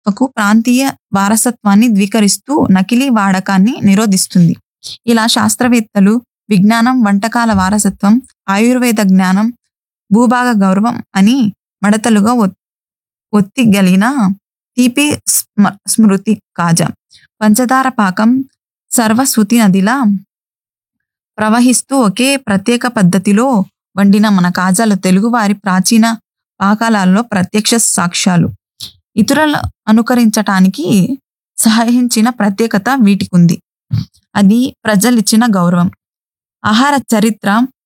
కు ప్రాంతీయ వారసత్వాన్ని ద్వీకరిస్తూ నకిలీ వాడకాన్ని నిరోధిస్తుంది ఇలా శాస్త్రవేత్తలు విజ్ఞానం వంటకాల వారసత్వం ఆయుర్వేద జ్ఞానం భూభాగ గౌరవం అని మడతలుగా ఒత్- ఒత్తిగలిగిన తీపి స్మ- స్మృతి కాజ పంచదార పాకం సర్వశ్రుతి నదిలా ప్రవహిస్తూ ఒకే ప్రత్యేక పద్ధతిలో వండిన మన కాజాలు తెలుగువారి ప్రాచీన పాకాలలో ప్రత్యక్ష సాక్ష్యాలు ఇతరుల అనుకరించటానికి సహాయించిన ప్రత్యేకత వీటికుంది అది ప్రజలిచ్చిన గౌరవం ఆహార చరిత్ర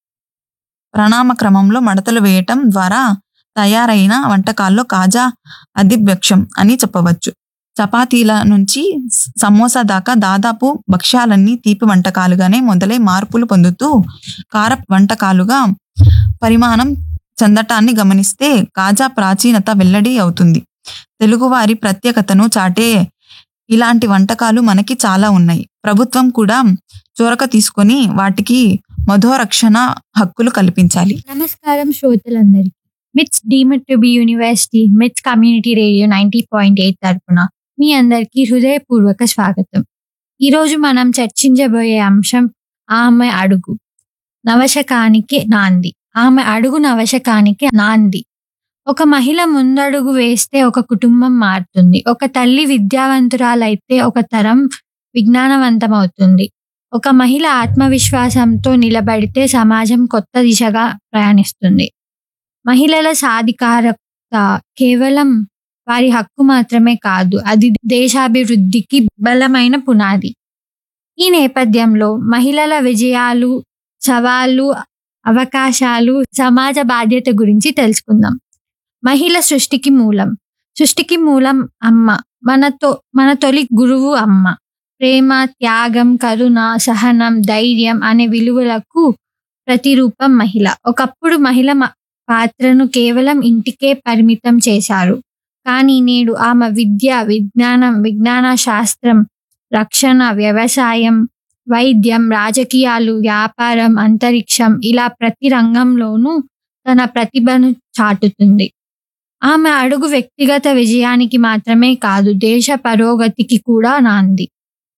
ప్రణామ క్రమంలో మడతలు వేయటం ద్వారా తయారైన వంటకాల్లో కాజా అధివ్యక్షం అని చెప్పవచ్చు చపాతీల నుంచి స- సమోసా దాకా దాదాపు భక్ష్యాలన్నీ తీపి వంటకాలుగానే మొదలై మార్పులు పొందుతూ కార వంటకాలుగా పరిమాణం చెందటాన్ని గమనిస్తే కాజా ప్రాచీనత వెల్లడి అవుతుంది తెలుగువారి ప్రత్యేకతను చాటే ఇలాంటి వంటకాలు మనకి చాలా ఉన్నాయి ప్రభుత్వం కూడా చొరక తీసుకొని వాటికి మధోరక్షణ హక్కులు కల్పించాలి నమస్కారం శ్రోతలందరికీ MITS deemed to be university MITS community radio ninety point eight తరపున మీ అందరికీ హృదయపూర్వక స్వాగతం ఈరోజు మనం చర్చించబోయే అంశం ఆమె అడుగు నవశకానికి నాంది ఆమె అడుగు నవశకానికి నాంది ఒక మహిళ ముందడుగు వేస్తే ఒక కుటుంబం మారుతుంది ఒక తల్లి విద్యావంతురాలైతే ఒక తరం విజ్ఞానవంతమవుతుంది ఒక మహిళ ఆత్మవిశ్వాసంతో నిలబడితే సమాజం కొత్త దిశగా ప్రయాణిస్తుంది మహిళల సాధికారత కేవలం వారి హక్కు మాత్రమే కాదు అది దేశాభివృద్ధికి బలమైన పునాది ఈ నేపథ్యంలో మహిళల విజయాలు సవాళ్ళు అవకాశాలు సమాజ బాధ్యత గురించి తెలుసుకుందాం మహిళ సృష్టికి మూలం సృష్టికి మూలం అమ్మ మనతో మన తొలి గురువు అమ్మ ప్రేమ త్యాగం కరుణ సహనం ధైర్యం అనే విలువలకు ప్రతిరూపం మహిళ ఒకప్పుడు మహిళ మ- పాత్రను కేవలం ఇంటికే పరిమితం చేశారు కానీ నేడు ఆమె విద్య విజ్ఞానం విజ్ఞాన శాస్త్రం రక్షణ వ్యవసాయం వైద్యం రాజకీయాలు వ్యాపారం అంతరిక్షం ఇలా ప్రతి రంగంలోనూ తన ప్రతిభను చాటుతుంది ఆమె అడుగు వ్యక్తిగత విజయానికి మాత్రమే కాదు దేశ పురోగతికి కూడా నాంది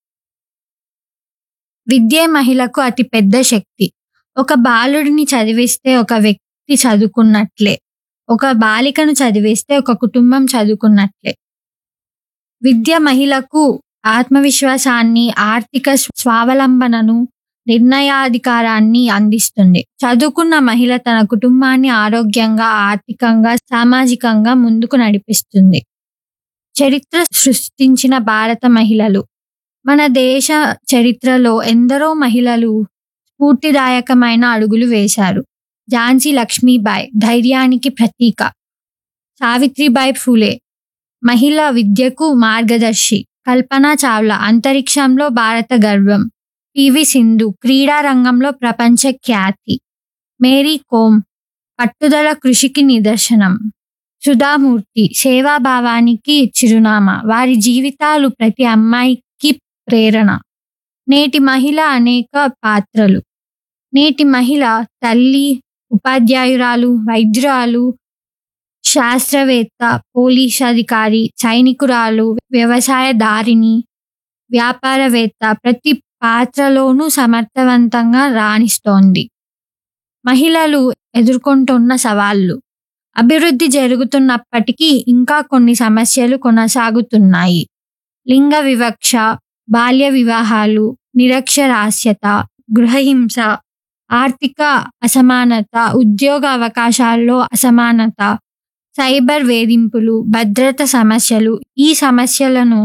విద్యే మహిళకు అతి పెద్ద శక్తి ఒక బాలుడిని చదివిస్తే ఒక వ్యక్తి చదువుకున్నట్లే ఒక బాలికను చదివిస్తే ఒక కుటుంబం చదువుకున్నట్లే విద్య మహిళకు ఆత్మవిశ్వాసాన్ని ఆర్థిక స్వావలంబనను నిర్ణయాధికారాన్ని అందిస్తుంది చదువుకున్న మహిళ తన కుటుంబాన్ని ఆరోగ్యంగా ఆర్థికంగా సామాజికంగా ముందుకు నడిపిస్తుంది చరిత్ర సృష్టించిన భారత మహిళలు మన దేశ చరిత్రలో ఎందరో మహిళలు స్ఫూర్తిదాయకమైన అడుగులు వేశారు ఝాన్సీ లక్ష్మీబాయి ధైర్యానికి ప్రతీక సావిత్రిబాయి ఫూలే మహిళా విద్యకు మార్గదర్శి కల్పనా చావ్లా అంతరిక్షంలో భారత గర్వం పివి సింధు క్రీడా రంగంలో ప్రపంచ ఖ్యాతి మేరీ కోమ్ పట్టుదల కృషికి నిదర్శనం సుధామూర్తి సేవాభావానికి చిరునామా వారి జీవితాలు ప్రతి అమ్మాయికి ప్రేరణ నేటి మహిళ అనేక పాత్రలు నేటి మహిళ తల్లి ఉపాధ్యాయురాలు వైద్యురాలు శాస్త్రవేత్త పోలీస్ అధికారి సైనికురాలు వ్యవసాయదారిని వ్యాపారవేత్త ప్రతి పాత్రలోనూ సమర్థవంతంగా రాణిస్తోంది మహిళలు ఎదుర్కొంటున్న సవాళ్లు అభివృద్ధి జరుగుతున్నప్పటికీ ఇంకా కొన్ని సమస్యలు కొనసాగుతున్నాయి లింగ వివక్ష బాల్య వివాహాలు నిరక్షరాస్యత గృహహింస ఆర్థిక అసమానత ఉద్యోగ అవకాశాల్లో అసమానత సైబర్ వేధింపులు భద్రత సమస్యలు ఈ సమస్యలను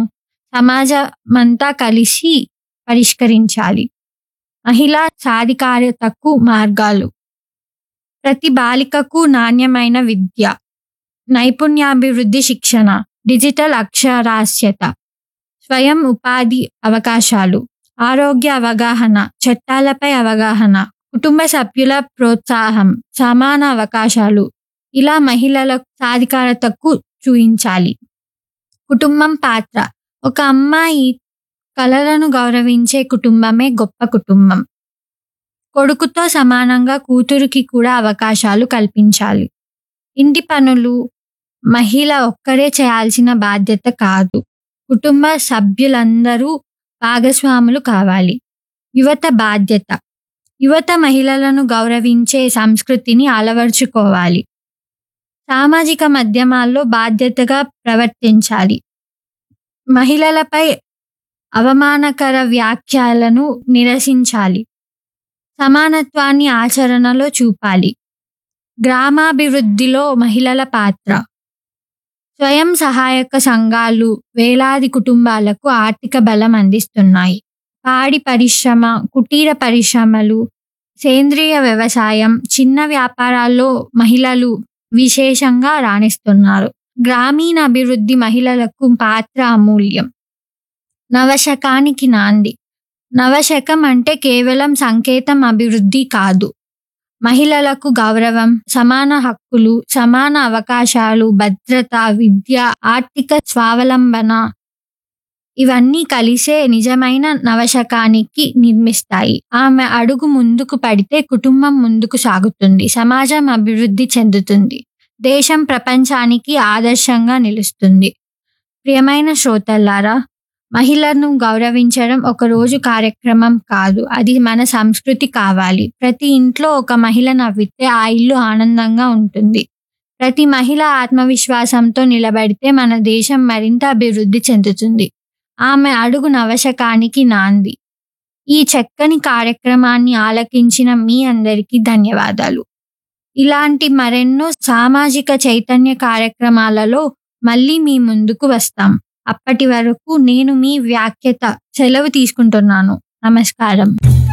సమాజమంతా కలిసి పరిష్కరించాలి మహిళా సాధికారతకు మార్గాలు ప్రతి బాలికకు నాణ్యమైన విద్య నైపుణ్యాభివృద్ధి శిక్షణ డిజిటల్ అక్షరాస్యత స్వయం ఉపాధి అవకాశాలు ఆరోగ్య అవగాహన చట్టాలపై అవగాహన కుటుంబ సభ్యుల ప్రోత్సాహం సమాన అవకాశాలు ఇలా మహిళల సాధికారతకు చూయించాలి కుటుంబం పాత్ర ఒక అమ్మాయి కలలను గౌరవించే కుటుంబమే గొప్ప కుటుంబం కొడుకుతో సమానంగా కూతురికి కూడా అవకాశాలు కల్పించాలి ఇంటి పనులు మహిళ ఒక్కరే చేయాల్సిన బాధ్యత కాదు కుటుంబ సభ్యులందరూ భాగస్వాములు కావాలి యువత బాధ్యత యువత మహిళలను గౌరవించే సంస్కృతిని అలవర్చుకోవాలి సామాజిక మాధ్యమాల్లో బాధ్యతగా ప్రవర్తించాలి మహిళలపై అవమానకర వ్యాఖ్యలను నిరసించాలి సమానత్వాన్ని ఆచరణలో చూపాలి గ్రామాభివృద్ధిలో మహిళల పాత్ర స్వయం సహాయక సంఘాలు వేలాది కుటుంబాలకు ఆర్థిక బలం అందిస్తున్నాయి పాడి పరిశ్రమ కుటీర పరిశ్రమలు సేంద్రియ వ్యవసాయం చిన్న వ్యాపారాల్లో మహిళలు విశేషంగా రాణిస్తున్నారు గ్రామీణ అభివృద్ధి మహిళలకు పాత్ర అమూల్యం నవశకానికి నాంది నవశకం అంటే కేవలం సంకేతం అభివృద్ధి కాదు మహిళలకు గౌరవం సమాన హక్కులు సమాన అవకాశాలు భద్రత విద్య ఆర్థిక స్వావలంబన ఇవన్నీ కలిసే నిజమైన నవశకానికి నిర్మిస్తాయి ఆమె అడుగు ముందుకు పడితే కుటుంబం ముందుకు సాగుతుంది సమాజం అభివృద్ధి చెందుతుంది దేశం ప్రపంచానికి ఆదర్శంగా నిలుస్తుంది ప్రియమైన శ్రోతల్లారా మహిళలను గౌరవించడం ఒక రోజు కార్యక్రమం కాదు అది మన సంస్కృతి కావాలి ప్రతి ఇంట్లో ఒక మహిళ నవ్వితే ఆ ఇల్లు ఆనందంగా ఉంటుంది ప్రతి మహిళ ఆత్మవిశ్వాసంతో నిలబడితే మన దేశం మరింత అభివృద్ధి చెందుతుంది ఆమె అడుగు నవశకానికి నాంది ఈ చక్కని కార్యక్రమాన్ని ఆలకించిన మీ అందరికీ ధన్యవాదాలు ఇలాంటి మరెన్నో సామాజిక చైతన్య కార్యక్రమాలలో మళ్ళీ మీ ముందుకు వస్తాం అప్పటి వరకు నేను మీ వ్యాఖ్యత సెలవు తీసుకుంటున్నాను నమస్కారం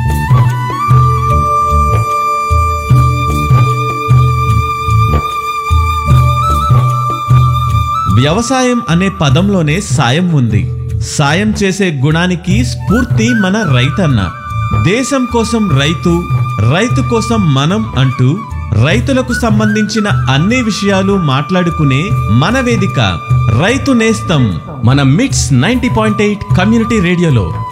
వ్యవసాయం అనే పదంలోనే సాయం ఉంది సాయం చేసే గుణానికి స్ఫూర్తి మన రైతన్న దేశం కోసం రైతు రైతు కోసం మనం అంటూ రైతులకు సంబంధించిన అన్ని విషయాలు మాట్లాడుకునే మన వేదిక రైతు నేస్తం మన మిట్స్ నైంటీ పాయింట్ ఎయిట్ కమ్యూనిటీ రేడియోలో